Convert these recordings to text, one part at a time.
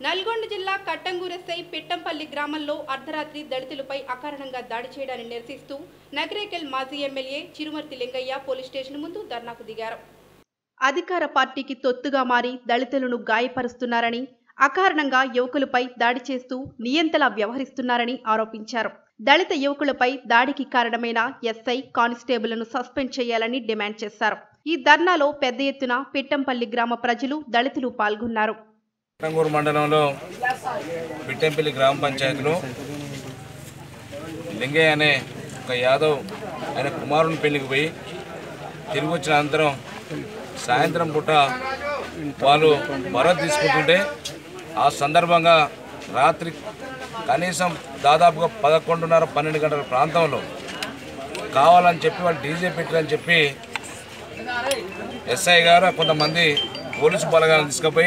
నల్గొండ జిల్లా కట్టంగూరెస్సై పిట్టంపల్లి గ్రామంలో అర్ధరాత్రి దళితులపై అకారణంగా దాడి చేయడాన్ని నిరసిస్తూ నగరేకెల్ మాజీ MLA Chirumarthi Lingaiah police station ముందు ధర్నాకు దిగారు అధికార పార్టీకి తొత్తుగా మారి దళితులను గాయపరుస్తున్నారని అకారణంగా యువకులపై దాడి చేస్తూ నియంతలా వ్యవహరిస్తున్నారని ఆరోపించారు దళిత యువకులపై దాడికి కారణమైన ఎస్ఐ కానిస్టేబుల్ను సస్పెండ్ చేయాలని డిమాండ్ చేశారు ఈ ధర్నాలో పెద్ద ఎత్తున పిట్టంపల్లి గ్రామ ప్రజలు దళితులు పాల్గొన్నారు కట్టంగూరు మండలంలో పిట్టంపల్లి గ్రామ పంచాయతీలో లింగయ్య అనే ఒక యాదవ్ ఆయన కుమారుని పెళ్లికి పోయి తిరిగి వచ్చిన అనంతరం సాయంత్రం పూట వాళ్ళు భరత్ తీసుకుంటుంటే ఆ సందర్భంగా రాత్రి కనీసం దాదాపుగా పదకొండున్నర పన్నెండు గంటల ప్రాంతంలో కావాలని చెప్పి వాళ్ళు డీజే పెట్టారని చెప్పి ఎస్ఐ గారు కొంతమంది పోలీసు బలగాలను తీసుకుపోయి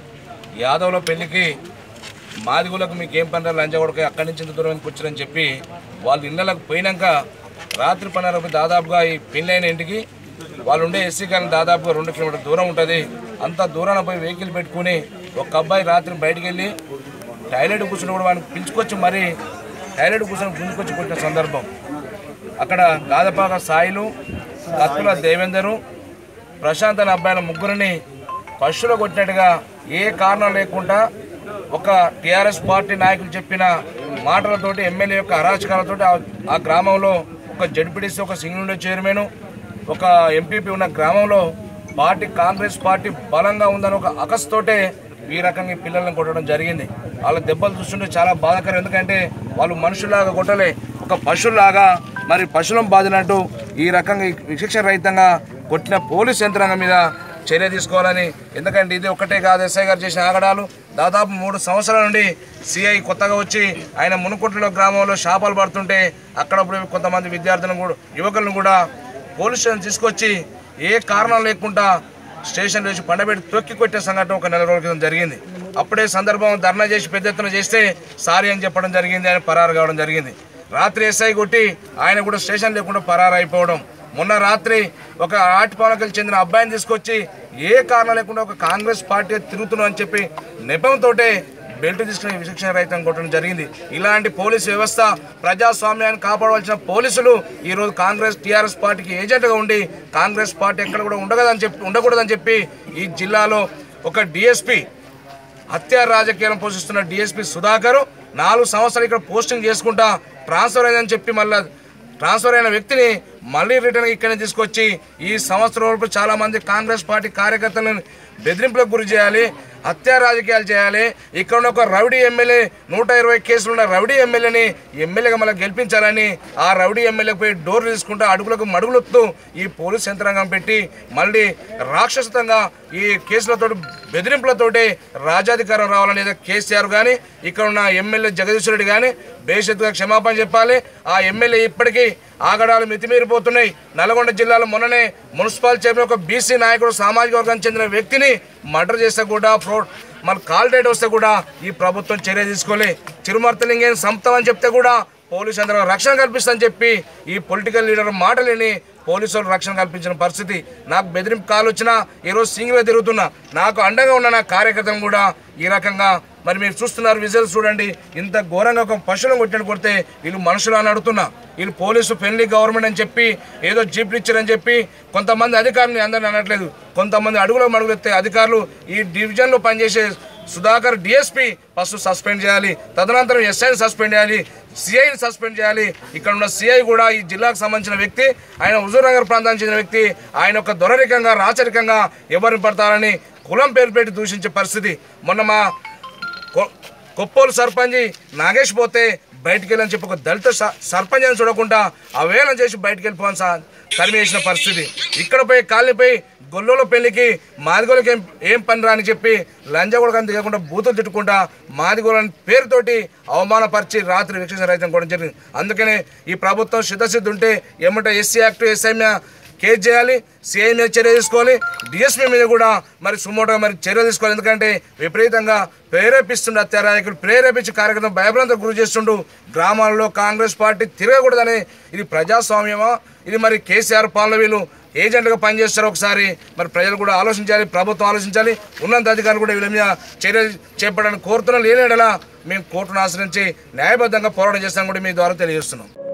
యాదవ్ల పెళ్లికి మాదిగులకు మీకు ఏం పని లంచగొడక అక్కడి నుంచి ఇంత దూరం కూర్చోరని చెప్పి వాళ్ళు ఇళ్ళకి పోయినాక రాత్రి పన్నెండు దాదాపుగా ఈ పెళ్ళైన ఇంటికి వాళ్ళు ఉండే ఎస్సీ కానీ దాదాపుగా రెండు కిలోమీటర్ దూరం ఉంటుంది అంత దూరాన పోయి వెహికల్ పెట్టుకుని ఒక అబ్బాయి రాత్రి బయటికి వెళ్ళి టాయిలెట్ కూర్చుని కూడా వాడిని పిలుచుకొచ్చి మరీ టాయిలెట్ కూర్చొని గుంజుకొచ్చి కొట్టిన సందర్భం అక్కడ గాదపాక సాయిలు కత్తుల దేవేందరు ప్రశాంత్ అనే అబ్బాయిల ముగ్గురిని పశువులు కొట్టినట్టుగా ఏ కారణం లేకుండా ఒక టిఆర్ఎస్ పార్టీ నాయకులు చెప్పిన మాటలతోటి ఎమ్మెల్యే యొక్క అరాచకాలతోటి ఆ- ఆ గ్రామంలో ఒక జడ్పీటీసీ ఒక సింగిల్ చైర్మన్ ఒక ఎంపీపీ ఉన్న గ్రామంలో పార్టీ కాంగ్రెస్ పార్టీ బలంగా ఉందని ఒక అకస్తోటే ఈ రకంగా ఈ పిల్లల్ని కొట్టడం జరిగింది వాళ్ళ దెబ్బలు చూస్తుంటే చాలా బాధాకరం ఎందుకంటే వాళ్ళు మనుషుల్లాగా కొట్టలే ఒక పశువులాగా మరి పశువులను బాధినట్టు ఈ రకంగా ఈ విశిక్ష రహితంగా కొట్టిన పోలీస్ యంత్రాంగం మీద చర్య తీసుకోవాలని ఎందుకంటే ఇది ఒకటే కాదు ఎస్ఐ గారు చేసిన ఆగడాలు దాదాపు మూడు సంవత్సరాల నుండి సిఐ కొత్తగా వచ్చి ఆయన మునుకుంటలో గ్రామంలో షాపాలు పడుతుంటే అక్కడ ఇప్పుడు కొంతమంది విద్యార్థులను కూడా యువకులను కూడా పోలీస్ స్టేషన్ తీసుకొచ్చి ఏ కారణం లేకుండా స్టేషన్ వేసి పండబెట్టి తొక్కి కొట్టే సంఘటన ఒక నెల రోజుల క్రితం జరిగింది అప్పుడే సందర్భం ధర్నా చేసి పెద్ద ఎత్తున చేస్తే సారీ అని చెప్పడం జరిగింది ఆయన పరారు కావడం జరిగింది రాత్రి ఎస్ఐ కొట్టి ఆయన కూడా స్టేషన్ లేకుండా పరారు అయిపోవడం మొన్న రాత్రి ఒక ఆటిపాలకలు చెందిన అబ్బాయిని తీసుకొచ్చి ఏ కారణం లేకుండా ఒక కాంగ్రెస్ పార్టీ తిరుగుతున్నాం అని చెప్పి నెపంతో బెల్ట్ తీసుకుని విశిక్షణ రహితం కొట్టడం జరిగింది ఇలాంటి పోలీసు వ్యవస్థ ప్రజాస్వామ్యాన్ని కాపాడవలసిన పోలీసులు ఈరోజు కాంగ్రెస్ టీఆర్ఎస్ పార్టీకి ఏజెంట్గా ఉండి కాంగ్రెస్ పార్టీ ఎక్కడ కూడా ఉండకదని చెప్పి ఉండకూడదని చెప్పి ఈ జిల్లాలో ఒక డిఎస్పీ హత్య రాజకీయాలను పోషిస్తున్న డిఎస్పీ సుధాకర్ నాలుగు సంవత్సరాలు ఇక్కడ పోస్టింగ్ చేసుకుంటా ట్రాన్స్ఫర్ అయిందని చెప్పి మళ్ళీ ట్రాన్స్ఫర్ అయిన వ్యక్తిని మళ్ళీ రిటర్న్ ఇక్కడనే తీసుకొచ్చి ఈ సంవత్సరం వరకు చాలా మంది కాంగ్రెస్ పార్టీ కార్యకర్తలను బెదిరింపులకు గురి చేయాలి హత్య రాజకీయాలు చేయాలి ఇక్కడ ఉన్న ఒక రౌడీ ఎమ్మెల్యే నూట ఇరవై కేసులు ఉన్న రౌడీ ఎమ్మెల్యేని ఎమ్మెల్యేగా మళ్ళీ గెలిపించాలని ఆ రౌడీ ఎమ్మెల్యేకి పోయి డోర్ తీసుకుంటూ అడుగులకు మడుగులొత్తు ఈ పోలీస్ యంత్రాంగం పెట్టి మళ్ళీ రాక్షసతంగా ఈ కేసులతో బెదిరింపులతోటి రాజాధికారం రావాలని ఏదో కేసీఆర్ కానీ ఇక్కడ ఉన్న ఎమ్మెల్యే జగదీశ్వర రెడ్డి కానీ బేషత్తుగా క్షమాపణ చెప్పాలి ఆ ఎమ్మెల్యే ఇప్పటికీ ఆగడాలు మితిమీరిపోతున్నాయి నల్గొండ జిల్లాలో మొన్ననే మున్సిపల్ చైర్మన్ ఒక బీసీ నాయకుడు సామాజిక వర్గానికి చెందిన వ్యక్తిని మర్డర్ చేస్తే కూడా ఫ్రో మన కాల్ డేట్ వస్తే కూడా ఈ ప్రభుత్వం చర్య తీసుకోలే చిరుమర్తలింగేని సంపుతామని చెప్తే కూడా పోలీసు అందరూ రక్షణ కల్పిస్తామని చెప్పి ఈ పొలిటికల్ లీడర్ మాటలేని పోలీసులు రక్షణ కల్పించిన పరిస్థితి నాకు బెదిరింపు కాల్ వచ్చినా ఈరోజు సింగిల్గా తిరుగుతున్నా నాకు అండగా ఉన్న నా కార్యకర్తను కూడా ఈ రకంగా మరి మీరు చూస్తున్నారు విజువల్స్ చూడండి ఇంత ఘోరంగా ఒక పశువులను కొట్టినట్టు కొడితే వీళ్ళు మనుషులు అని అడుగుతున్నా వీళ్ళు పోలీసు ఫ్రెండ్లీ గవర్నమెంట్ అని చెప్పి ఏదో జీప్లు ఇచ్చారని చెప్పి కొంతమంది అధికారులు అందరిని అనట్లేదు కొంతమంది అడుగులో మడుగులు ఎత్తే అధికారులు ఈ డివిజన్లో పనిచేసే సుధాకర్ డిఎస్పీ ఫస్ట్ సస్పెండ్ చేయాలి తదనంతరం ఎస్ఐని సస్పెండ్ చేయాలి సిఐని సస్పెండ్ చేయాలి ఇక్కడ ఉన్న సిఐ కూడా ఈ జిల్లాకు సంబంధించిన వ్యక్తి ఆయన హుజూర్నగర్ ప్రాంతానికి చెందిన వ్యక్తి ఆయన ఒక దొరరికంగా రాచరికంగా ఎవరిని పడతారని కులం పేరు పెట్టి దూషించే పరిస్థితి మొన్న మా కొ- కొప్పోలు సర్పంచ్ నాగేష్ పోతే బయటికి వెళ్ళని చెప్పి ఒక దళిత స- సర్పంచ్ అని చూడకుండా అవేళం చేసి బయటికి వెళ్ళిపోని సా తరిమి వేసిన పరిస్థితి ఇక్కడ పోయి కాళ్ళనిపోయి గొల్లలో పెళ్లికి మాదిగోళ్ళకి ఏం ఏం పని రాని చెప్పి లంజగొడకని దిగకుండా బూతులు తిట్టుకుంటా మాదిగోళ్ళని పేరుతోటి అవమానపరిచి రాత్రి వీక్షణ రహితం కూడా జరిగింది అందుకనే ఈ ప్రభుత్వం సిద్ధసిద్ధి ఉంటే ఏమంటే ఎస్సీ యాక్ట్ ఎస్ఐ కేసు చేయాలి సిఐ మీద చర్య తీసుకోవాలి డిఎస్పీ మీద కూడా మరి సుమోటోగా మరి చర్య తీసుకోవాలి ఎందుకంటే విపరీతంగా ప్రేరేపిస్తుండే అత్యారాయకులు ప్రేరేపించి కార్యక్రమం భయభ్రాంతకు గురి చేస్తుండు గ్రామాల్లో కాంగ్రెస్ పార్టీ తిరగకూడదని ఇది ప్రజాస్వామ్యమా ఇది మరి కేసీఆర్ పాలన వీళ్ళు ఏజెంట్గా పనిచేస్తారో ఒకసారి మరి ప్రజలు కూడా ఆలోచించాలి ప్రభుత్వం ఆలోచించాలి ఉన్నత అధికారులు కూడా వీళ్ళ మీద చర్య చేపట్టడానికి కోరుతున్న లేనేడలా మేము కోర్టును ఆశ్రయించి న్యాయబద్ధంగా పోరాటం చేస్తామని కూడా మీ ద్వారా తెలియజేస్తున్నాం